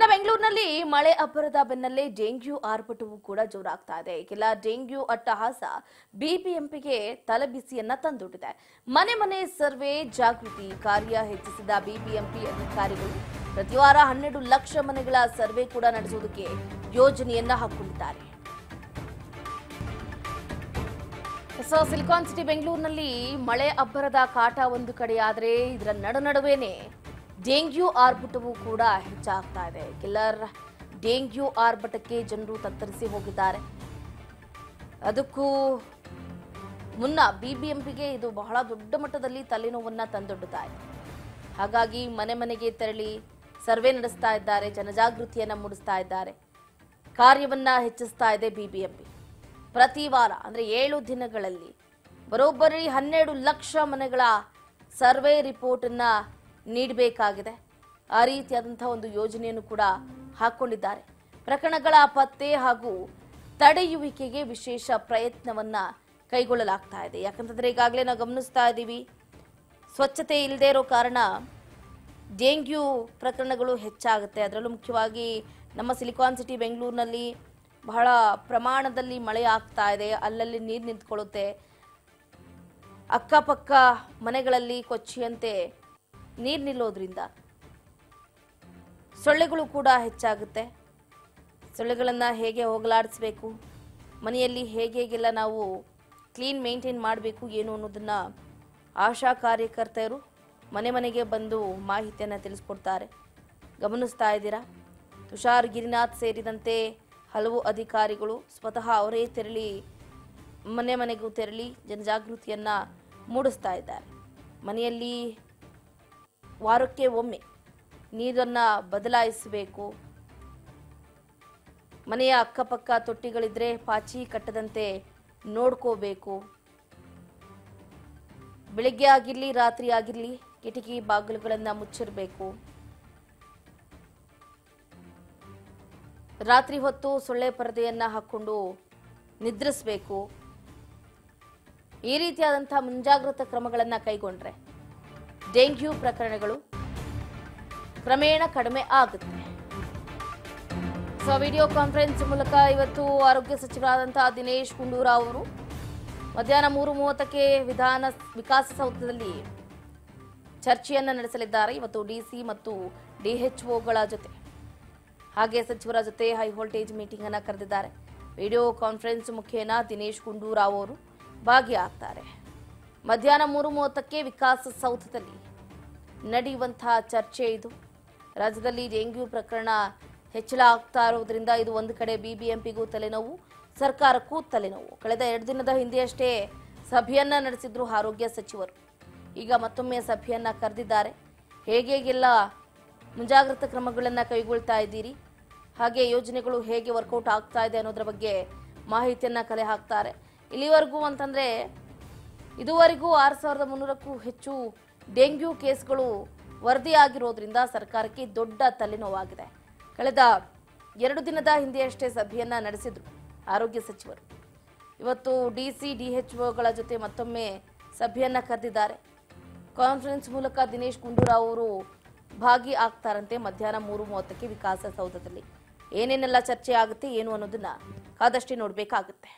ಬೆಂಗಳೂರಿನಲ್ಲಿ ಮಳೆ ಅಬ್ಬರದ ಬೆನ್ನಲ್ಲೇ ಡೆಂಗ್ಯೂ ಆರ್ಭಟವು ಕೂಡ ಜೋರಾಗ್ತಾ ಇದೆ ಕೆಲ ಡೆಂಗ್ಯೂ ಅಟ್ಟಹಾಸ ಬಿಬಿಎಂಪಿಗೆ ತಲೆಬಿಸಿಯನ್ನ ತಂದೊಡ್ಡಿದೆ ಮನೆ ಮನೆ ಸರ್ವೆ ಜಾಗೃತಿ ಕಾರ್ಯ ಹೆಚ್ಚಿಸಿದ ಬಿಬಿಎಂಪಿ ಅಧಿಕಾರಿಗಳು ಪ್ರತಿವಾರ ಹನ್ನೆರಡು ಲಕ್ಷ ಮನೆಗಳ ಸರ್ವೆ ಕೂಡ ನಡೆಸುವುದಕ್ಕೆ ಯೋಜನೆಯನ್ನ ಹಾಕೊಂಡಿದ್ದಾರೆ ಸೊ ಸಿಲಿಕಾನ್ ಸಿಟಿ ಬೆಂಗಳೂರಿನಲ್ಲಿ ಮಳೆ ಅಬ್ಬರದ ಕಾಟ ಒಂದು ಕಡೆಯಾದರೆ ಇದರ ನಡುನಡುವೆನೇ ಡೆಂಗ್ಯೂ ಆರ್ಭಟವು ಕೂಡ ಹೆಚ್ಚಾಗ್ತಾ ಇದೆ ಕಿಲ್ಲರ್ ಡೆಂಗ್ಯೂ ಆರ್ಭಟಕ್ಕೆ ಜನರು ತತ್ತರಿಸಿ ಹೋಗಿದ್ದಾರೆ ಅದಕ್ಕೂ ಮುನ್ನ ಬಿಬಿಎಂಪಿಗೆ ಇದು ಬಹಳ ದೊಡ್ಡ ಮಟ್ಟದಲ್ಲಿ ತಲೆನೋವನ್ನ ತಂದೊಡ್ಡುತ್ತಾ ಇದೆ ಹಾಗಾಗಿ ಮನೆ ಮನೆಗೆ ತೆರಳಿ ಸರ್ವೆ ನಡೆಸ್ತಾ ಇದ್ದಾರೆ ಜನಜಾಗೃತಿಯನ್ನ ಮೂಡಿಸ್ತಾ ಇದ್ದಾರೆ ಕಾರ್ಯವನ್ನ ಹೆಚ್ಚಿಸ್ತಾ ಇದೆ ಬಿಬಿಎಂಪಿ ಪ್ರತಿ ವಾರ ಅಂದ್ರೆ ಏಳು ದಿನಗಳಲ್ಲಿ ಬರೋಬ್ಬರಿ ಹನ್ನೆರಡು ಲಕ್ಷ ಮನೆಗಳ ಸರ್ವೆ ರಿಪೋರ್ಟ್ ಅನ್ನ ನೀಡಬೇಕಾಗಿದೆ ಆ ರೀತಿಯಾದಂತಹ ಒಂದು ಯೋಜನೆಯನ್ನು ಕೂಡ ಹಾಕೊಂಡಿದ್ದಾರೆ ಪ್ರಕರಣಗಳ ಪತ್ತೆ ಹಾಗೂ ತಡೆಯುವಿಕೆಗೆ ವಿಶೇಷ ಪ್ರಯತ್ನವನ್ನ ಕೈಗೊಳ್ಳಲಾಗ್ತಾ ಇದೆ ಯಾಕಂತಂದ್ರೆ ಈಗಾಗಲೇ ನಾವು ಗಮನಿಸ್ತಾ ಇದ್ದೀವಿ ಸ್ವಚ್ಛತೆ ಇಲ್ಲದೆ ಇರೋ ಕಾರಣ ಡೆಂಗ್ಯೂ ಪ್ರಕರಣಗಳು ಹೆಚ್ಚಾಗುತ್ತೆ ಅದರಲ್ಲೂ ಮುಖ್ಯವಾಗಿ ನಮ್ಮ ಸಿಲಿಕಾನ್ ಸಿಟಿ ಬೆಂಗಳೂರಿನಲ್ಲಿ ಬಹಳ ಪ್ರಮಾಣದಲ್ಲಿ ಮಳೆ ಆಗ್ತಾ ಇದೆ ಅಲ್ಲಲ್ಲಿ ನೀರು ನಿಂತ್ಕೊಳ್ಳುತ್ತೆ ಅಕ್ಕಪಕ್ಕ ಮನೆಗಳಲ್ಲಿ ಕೊಚ್ಚಿಯಂತೆ ನೀರು ನಿಲ್ಲೋದ್ರಿಂದ ಸೊಳ್ಳೆಗಳು ಕೂಡ ಹೆಚ್ಚಾಗುತ್ತೆ ಸೊಳ್ಳೆಗಳನ್ನು ಹೇಗೆ ಹೋಗಲಾಡಿಸ್ಬೇಕು ಮನೆಯಲ್ಲಿ ಹೇಗೆ ಹೇಗೆಲ್ಲ ನಾವು ಕ್ಲೀನ್ ಮೇಂಟೈನ್ ಮಾಡಬೇಕು ಏನು ಅನ್ನೋದನ್ನ ಆಶಾ ಕಾರ್ಯಕರ್ತೆಯರು ಮನೆ ಮನೆಗೆ ಬಂದು ಮಾಹಿತಿಯನ್ನು ತಿಳಿಸ್ಕೊಡ್ತಾರೆ ಗಮನಿಸ್ತಾ ಇದ್ದೀರಾ ತುಷಾರ್ ಗಿರಿನಾಥ್ ಸೇರಿದಂತೆ ಹಲವು ಅಧಿಕಾರಿಗಳು ಸ್ವತಃ ಅವರೇ ತೆರಳಿ ಮನೆ ಮನೆಗೂ ತೆರಳಿ ಜನಜಾಗೃತಿಯನ್ನ ಮೂಡಿಸ್ತಾ ಇದ್ದಾರೆ ಮನೆಯಲ್ಲಿ ವಾರಕ್ಕೆ ಒಮ್ಮೆ ನೀರನ್ನು ಬದಲಾಯಿಸಬೇಕು ಮನೆಯ ಅಕ್ಕಪಕ್ಕ ತೊಟ್ಟಿಗಳಿದ್ರೆ ಪಾಚಿ ಕಟ್ಟದಂತೆ ನೋಡ್ಕೋಬೇಕು ಬೆಳಿಗ್ಗೆ ಆಗಿರಲಿ ರಾತ್ರಿ ಆಗಿರಲಿ ಕಿಟಕಿ ಬಾಗಿಲುಗಳನ್ನು ಮುಚ್ಚಿರಬೇಕು ರಾತ್ರಿ ಹೊತ್ತು ಸೊಳ್ಳೆ ಪರದೆಯನ್ನ ಹಾಕೊಂಡು ನಿದ್ರಿಸಬೇಕು ಈ ರೀತಿಯಾದಂತಹ ಮುಂಜಾಗ್ರತಾ ಕ್ರಮಗಳನ್ನು ಕೈಗೊಂಡ್ರೆ ಡೆಂಗ್ಯೂ ಪ್ರಕರಣಗಳು ಕ್ರಮೇಣ ಕಡಿಮೆ ಆಗುತ್ತೆ ಸೊ ವಿಡಿಯೋ ಕಾನ್ಫರೆನ್ಸ್ ಮೂಲಕ ಇವತ್ತು ಆರೋಗ್ಯ ಸಚಿವರಾದಂತಹ ದಿನೇಶ್ ಗುಂಡೂರಾವ್ ಅವರು ಮಧ್ಯಾಹ್ನ ಮೂರು ಮೂವತ್ತಕ್ಕೆ ವಿಧಾನ ವಿಕಾಸಸೌಧದಲ್ಲಿ ಚರ್ಚೆಯನ್ನ ನಡೆಸಲಿದ್ದಾರೆ ಇವತ್ತು ಡಿಸಿ ಮತ್ತು ಡಿಎಚ್ಒಗಳ ಜೊತೆ ಹಾಗೆ ಸಚಿವರ ಜೊತೆ ಹೈ ವೋಲ್ಟೇಜ್ ಮೀಟಿಂಗ್ ಅನ್ನ ಕರೆದಿದ್ದಾರೆ ವಿಡಿಯೋ ಕಾನ್ಫರೆನ್ಸ್ ಮುಖೇನ ದಿನೇಶ್ ಗುಂಡೂರಾವ್ ಅವರು ಭಾಗಿಯಾಗ್ತಾರೆ ಮಧ್ಯಾಹ್ನ ಮೂರು ಮೂವತ್ತಕ್ಕೆ ವಿಕಾಸಸೌಧದಲ್ಲಿ ನಡೆಯುವಂತಹ ಚರ್ಚೆ ಇದು ರಾಜ್ಯದಲ್ಲಿ ಡೆಂಗ್ಯೂ ಪ್ರಕರಣ ಹೆಚ್ಚಳ ಆಗ್ತಾ ಇರೋದ್ರಿಂದ ಇದು ಒಂದು ಕಡೆ ಬಿಬಿಎಂಪಿಗೂ ತಲೆನೋವು ಸರ್ಕಾರಕ್ಕೂ ತಲೆನೋವು ಕಳೆದ ಎರಡು ದಿನದ ಹಿಂದೆಯಷ್ಟೇ ಸಭೆಯನ್ನ ನಡೆಸಿದ್ರು ಆರೋಗ್ಯ ಸಚಿವರು ಈಗ ಮತ್ತೊಮ್ಮೆ ಸಭೆಯನ್ನ ಕರೆದಿದ್ದಾರೆ ಹೇಗೇಗೆಲ್ಲ ಮುಂಜಾಗ್ರತಾ ಕ್ರಮಗಳನ್ನು ಕೈಗೊಳ್ತಾ ಇದ್ದೀರಿ ಹಾಗೆ ಯೋಜನೆಗಳು ಹೇಗೆ ವರ್ಕೌಟ್ ಆಗ್ತಾ ಇದೆ ಅನ್ನೋದ್ರ ಬಗ್ಗೆ ಮಾಹಿತಿಯನ್ನ ಕಲೆ ಹಾಕ್ತಾರೆ ಇಲ್ಲಿವರೆಗೂ ಅಂತಂದ್ರೆ ಇದುವರೆಗೂ ಆರು ಸಾವಿರದ ಮುನ್ನೂರಕ್ಕೂ ಹೆಚ್ಚು ಡೆಂಗ್ಯೂ ಕೇಸ್ಗಳು ವರದಿಯಾಗಿರೋದ್ರಿಂದ ಸರ್ಕಾರಕ್ಕೆ ದೊಡ್ಡ ತಲೆನೋವಾಗಿದೆ ಕಳೆದ ಎರಡು ದಿನದ ಹಿಂದೆಯಷ್ಟೇ ಸಭೆಯನ್ನ ನಡೆಸಿದ್ರು ಆರೋಗ್ಯ ಸಚಿವರು ಇವತ್ತು ಡಿಸಿ ಡಿಎಚ್ಒಗಳ ಜೊತೆ ಮತ್ತೊಮ್ಮೆ ಸಭೆಯನ್ನ ಕರೆದಿದ್ದಾರೆ ಕಾನ್ಫರೆನ್ಸ್ ಮೂಲಕ ದಿನೇಶ್ ಗುಂಡೂರಾವ್ ಅವರು ಭಾಗಿ ಆಗ್ತಾರಂತೆ ಮಧ್ಯಾಹ್ನ ಮೂರು ಮೂವತ್ತಕ್ಕೆ ವಿಕಾಸಸೌಧದಲ್ಲಿ ಏನೇನೆಲ್ಲ ಚರ್ಚೆ ಆಗುತ್ತೆ ಏನು ಅನ್ನೋದನ್ನ ಕಾದಷ್ಟೇ ನೋಡಬೇಕಾಗುತ್ತೆ